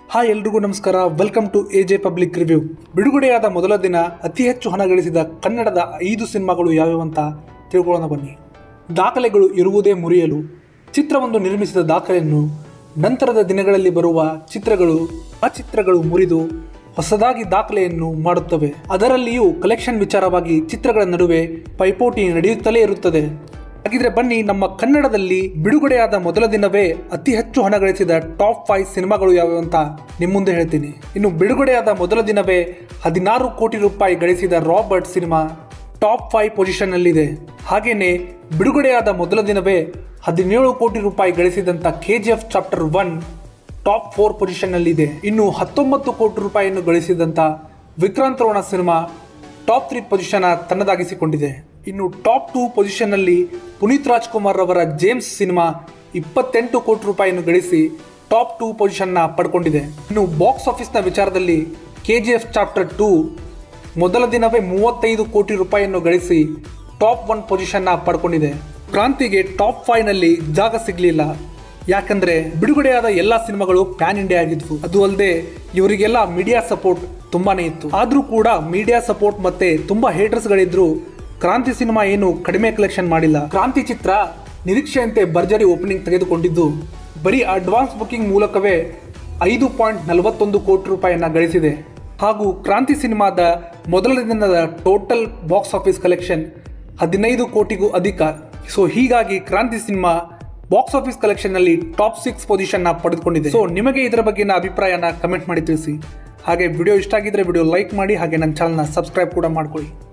hi ಎಲ್ರಿಗೂ ನಮಸ್ಕಾರ welcome to A J public review ಬಿಡುಗಡೆಯಾದ ಮೊದಲ ದಿನ ಅತಿ ಹೆಚ್ಚು ಹಣ ಗಳಿಸಿದ ಕನ್ನಡದ ಐದು ಸಿನಿಮಾಗಳು ಯಾವ್ಯಾವಂತ ತಿಳ್ಕೊಳ್ಳೋಣ ಬನ್ನಿ ದಾಖಲೆಗಳು ಇರುವುದೇ ಮುರಿಯಲು ಚಿತ್ರವೊಂದು ನಿರ್ಮಿಸಿದ ದಾಖಲೆಯನ್ನು ನಂತರದ ದಿನಗಳಲ್ಲಿ ಬರುವ ಚಿತ್ರಗಳು ಆ ಚಿತ್ರಗಳು ಮುರಿದು ಹೊಸದಾಗಿ ದಾಖಲೆಯನ್ನು ಮಾಡುತ್ತವೆ ಅದರಲ್ಲಿಯೂ ಕಲೆಕ್ಷನ್ ವಿಚಾರವಾಗಿ ಚಿತ್ರಗಳ ನಡುವೆ ಪೈಪೋಟಿ ನಡೆಯುತ್ತಲೇ ಇರುತ್ತದೆ ಹಾಗಿದ್ರೆ ಬನ್ನಿ ನಮ್ಮ ಕನ್ನಡದಲ್ಲಿ ಬಿಡುಗಡೆಯಾದ ಮೊದಲ ದಿನವೇ ಅತಿ ಹೆಚ್ಚು ಹಣ ಗಳಿಸಿದ ಟಾಪ್ ಫೈವ್ ಸಿನಿಮಾಗಳು ಯಾವ್ಯಾವ ಅಂತ ನಿಮ್ಮ ಮುಂದೆ ಹೇಳ್ತೀನಿ ಇನ್ನು ಬಿಡುಗಡೆಯಾದ ಮೊದಲ ದಿನವೇ ಹದಿನಾರು ಕೋಟಿ ರೂಪಾಯಿ ಗಳಿಸಿದ Robert cinema top five position ನಲ್ಲಿದೆ ಹಾಗೇನೆ ಬಿಡುಗಡೆಯಾದ ಮೊದಲ ದಿನವೇ ಹದಿನೇಳು ಕೋಟಿ ರೂಪಾಯಿ ಗಳಿಸಿದಂತ K G F chapter one top four position ನಲ್ಲಿದೆ ಇನ್ನು ಹತ್ತೊಂಬತ್ತು ಕೋಟಿ ರೂಪಾಯಿಯನ್ನು ಗಳಿಸಿದಂತ Vikrant Rona cinema top three position ತನ್ನದಾಗಿಸಿಕೊಂಡಿದೆ ಇನ್ನು ಟಾಪ್ ಟೂ ಪೊಸಿಷನ್ ನಲ್ಲಿ ಪುನೀತ್ ರಾಜ್ಕುಮಾರ್ ಅವರ ಜೇಮ್ಸ್ ಸಿನಿಮಾ ಇಪ್ಪತ್ತೆಂಟು ಕೋಟಿ ರೂಪಾಯಿಯನ್ನು ಗಳಿಸಿ ಟಾಪ್ ಟೂ ಪೊಸಿಷನ್ ನ ಪಡ್ಕೊಂಡಿದೆ ಇನ್ನು ಬಾಕ್ಸ್ ಆಫೀಸ್ ನ ವಿಚಾರದಲ್ಲಿ K G F chapter two ಮೊದಲ ದಿನವೇ ಮೂವತ್ತೈದು ಕೋಟಿ ರೂಪಾಯಿಯನ್ನು ಗಳಿಸಿ ಟಾಪ್ ಒನ್ ಪೊಸಿಷನ್ ನ ಪಡ್ಕೊಂಡಿದೆ ಕ್ರಾಂತಿಗೆ ಟಾಪ್ ಫೈವ್ ನಲ್ಲಿ ಜಾಗ ಸಿಗ್ಲಿಲ್ಲ ಯಾಕಂದ್ರೆ ಬಿಡುಗಡೆಯಾದ ಎಲ್ಲಾ ಸಿನಿಮಾಗಳು ಪ್ಯಾನ್ ಇಂಡಿಯಾ ಆಗಿದ್ವು ಅದು ಅಲ್ಲದೆ ಇವರಿಗೆಲ್ಲ ಮೀಡಿಯಾ ಸಪೋರ್ಟ್ ತುಂಬಾನೇ ಇತ್ತು ಆದ್ರೂ ಕೂಡ ಮೀಡಿಯಾ ಸಪೋರ್ಟ್ ಮತ್ತೆ ತುಂಬಾ ಹೇಟರ್ಸ್ ಗಳಿದ್ರು ಕ್ರಾಂತಿ ಸಿನಿಮಾ ಏನು ಕಡಿಮೆ ಕಲೆಕ್ಷನ್ ಮಾಡಿಲ್ಲ ಕ್ರಾಂತಿ ಚಿತ್ರ ನಿರೀಕ್ಷೆಯಂತೆ ಭರ್ಜರಿ ಓಪನಿಂಗ್ ತೆಗೆದುಕೊಂಡಿದ್ದು ಬರೀ ಅಡ್ವಾನ್ಸ್ ಬುಕಿಂಗ್ ಮೂಲಕವೇ ಐದು ಪಾಯಿಂಟ್ ನಲವತ್ತೊಂದು ಕೋಟಿ ರೂಪಾಯಿಯನ್ನ ಗಳಿಸಿದೆ ಹಾಗೂ ಕ್ರಾಂತಿ ಸಿನಿಮಾದ ಮೊದಲ ದಿನದ ಟೋಟಲ್ ಬಾಕ್ಸ್ ಆಫೀಸ್ ಕಲೆಕ್ಷನ್ ಹದಿನೈದು ಕೋಟಿಗೂ ಅಧಿಕ ಸೊ ಹೀಗಾಗಿ Kranti cinema box office collection ನಲ್ಲಿ ಟಾಪ್ ಸಿಕ್ಸ್ ಪೊಸಿಷನ್ ನ ಪಡೆದುಕೊಂಡಿದೆ ಸೊ ನಿಮಗೆ ಇದರ ಬಗ್ಗೆನ ಅಭಿಪ್ರಾಯನ ಕಮೆಂಟ್ ಮಾಡಿ ತಿಳಿಸಿ ಹಾಗೆ ವಿಡಿಯೋ ಇಷ್ಟ ಆಗಿದ್ರೆ ವಿಡಿಯೋ ಲೈಕ್ ಮಾಡಿ ಹಾಗೆ ನನ್ನ ಚಾನಲ್ನ ಸಬ್ಸ್ಕ್ರೈಬ್ ಕೂಡ ಮಾಡ್ಕೊಳ್ಳಿ